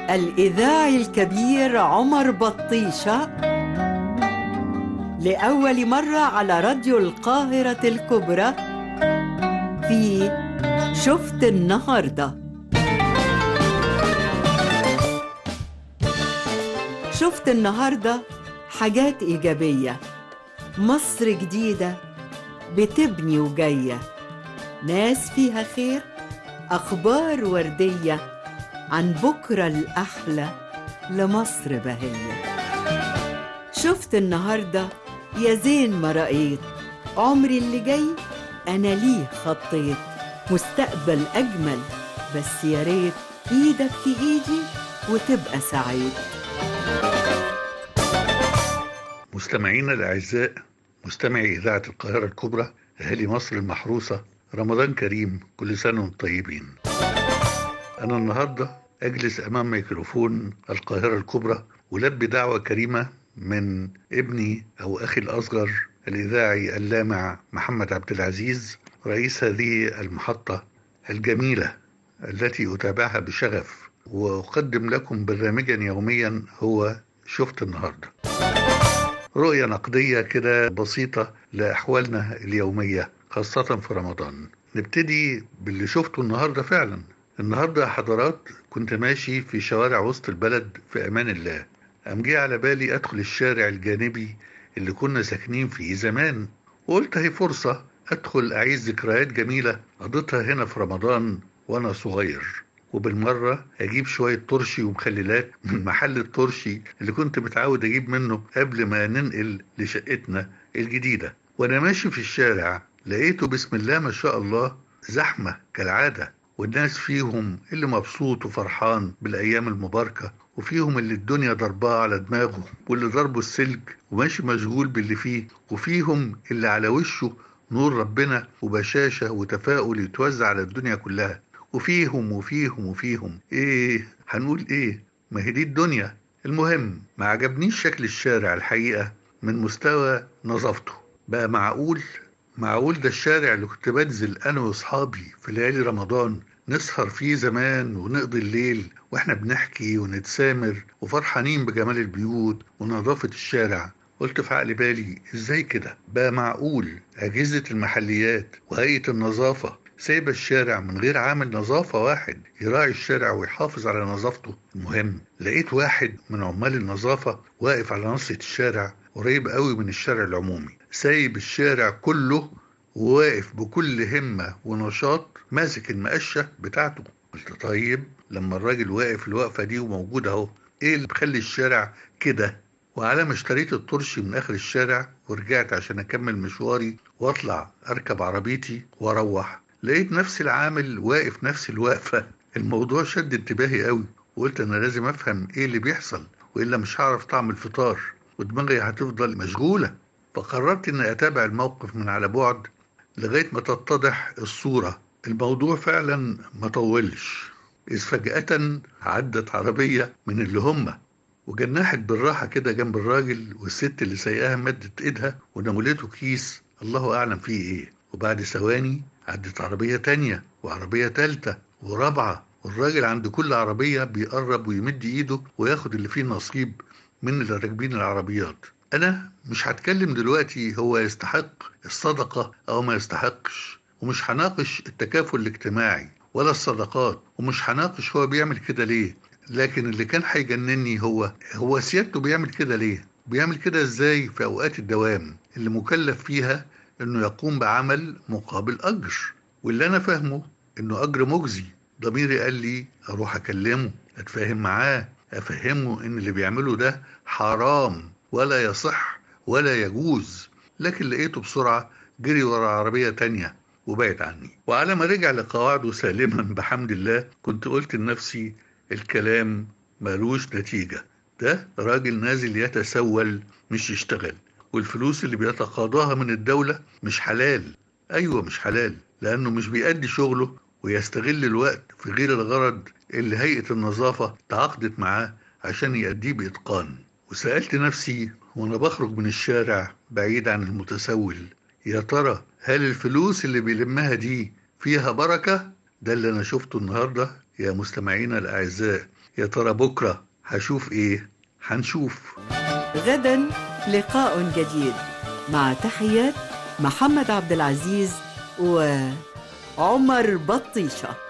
الإذاعي الكبير عمر بطيشة لأول مرة على راديو القاهرة الكبرى في شفت النهارده شفت النهارده حاجات إيجابية مصر جديدة بتبني وجاية ناس فيها خير أخبار وردية عن بكرة الأحلى لمصر بهية شفت النهاردة يا زين ما رأيت عمري اللي جاي أنا ليه خطيت مستقبل أجمل بس يا ريت إيدك في إيدي وتبقى سعيد مستمعينا الأعزاء مستمعي إذاعة القاهرة الكبرى أهالي مصر المحروسة رمضان كريم كل سنة وانتم طيبين أنا النهاردة أجلس أمام ميكروفون القاهرة الكبرى ولبي دعوة كريمة من ابني أو أخي الأصغر الإذاعي اللامع محمد عبد العزيز رئيس هذه المحطة الجميلة التي أتابعها بشغف وأقدم لكم برنامجا يوميا هو شفت النهارده رؤية نقدية كده بسيطة لأحوالنا اليومية خاصة في رمضان نبتدي باللي شفته النهاردة فعلا النهاردة يا حضرات كنت ماشي في شوارع وسط البلد في أمان الله أم جه على بالي أدخل الشارع الجانبي اللي كنا ساكنين فيه زمان وقلت هي فرصة أدخل أعيش ذكريات جميلة قضيتها هنا في رمضان وأنا صغير وبالمرة أجيب شوية ترشي ومخللات من محل الترشي اللي كنت متعود أجيب منه قبل ما ننقل لشقتنا الجديدة وأنا ماشي في الشارع لقيته بسم الله ما شاء الله زحمة كالعادة والناس فيهم اللي مبسوط وفرحان بالأيام المباركة وفيهم اللي الدنيا ضرباه على دماغه واللي ضربه السلك وماشي مشغول باللي فيه وفيهم اللي على وشه نور ربنا وبشاشة وتفاؤل يتوزع على الدنيا كلها وفيهم وفيهم وفيهم ايه هنقول ايه ما هي دي الدنيا المهم ما عجبنيش شكل الشارع الحقيقة من مستوى نظافته بقى معقول معقول ده الشارع اللي كنت بنزل انا واصحابي في ليالي رمضان نسهر فيه زمان ونقضي الليل واحنا بنحكي ونتسامر وفرحانين بجمال البيوت ونظافة الشارع قلت في عقل بالي ازاي كده بقى معقول اجهزة المحليات وهيئة النظافة سايبة الشارع من غير عامل نظافة واحد يراعي الشارع ويحافظ على نظافته المهم لقيت واحد من عمال النظافة واقف على نصة الشارع قريب قوي من الشارع العمومي سايب الشارع كله وواقف بكل همة ونشاط ماسك المقشة بتاعته قلت طيب لما الراجل واقف الوقفة دي وموجود اهو ايه اللي بخلي الشارع كده وعلى ما اشتريت الطرشي من اخر الشارع ورجعت عشان اكمل مشواري واطلع اركب عربيتي واروح لقيت نفس العامل واقف نفس الوقفة الموضوع شد انتباهي قوي وقلت انا لازم افهم ايه اللي بيحصل والا مش هعرف طعم الفطار ودماغي هتفضل مشغولة فقررت اني اتابع الموقف من على بعد لغاية ما تتضح الصورة الموضوع فعلا ما طولش إذ فجأة عدت عربية من اللي هم وجنحت بالراحة كده جنب الراجل والست اللي سايقاها مدت ايدها ونمولته كيس الله أعلم فيه ايه وبعد ثواني عدت عربية تانية وعربية تالتة ورابعة والراجل عند كل عربية بيقرب ويمد ايده وياخد اللي فيه نصيب من اللي راكبين العربيات انا مش هتكلم دلوقتي هو يستحق الصدقة او ما يستحقش ومش هناقش التكافل الاجتماعي ولا الصدقات ومش هناقش هو بيعمل كده ليه لكن اللي كان هيجنني هو هو سيادته بيعمل كده ليه بيعمل كده ازاي في اوقات الدوام اللي مكلف فيها انه يقوم بعمل مقابل اجر واللي انا فاهمه انه اجر مجزي ضميري قال لي اروح اكلمه اتفاهم معاه افهمه ان اللي بيعمله ده حرام ولا يصح ولا يجوز لكن لقيته بسرعة جري ورا عربية تانية وبعد عني وعلى ما رجع لقواعده سالما بحمد الله كنت قلت لنفسي الكلام ملوش نتيجة ده راجل نازل يتسول مش يشتغل والفلوس اللي بيتقاضاها من الدولة مش حلال أيوة مش حلال لأنه مش بيأدي شغله ويستغل الوقت في غير الغرض اللي هيئة النظافة تعاقدت معاه عشان يأديه بإتقان وسألت نفسي وأنا بخرج من الشارع بعيد عن المتسول يا ترى هل الفلوس اللي بيلمها دي فيها بركة؟ ده اللي أنا شفته النهاردة يا مستمعينا الأعزاء يا ترى بكرة هشوف إيه؟ هنشوف غدا لقاء جديد مع تحيات محمد عبد العزيز وعمر بطيشه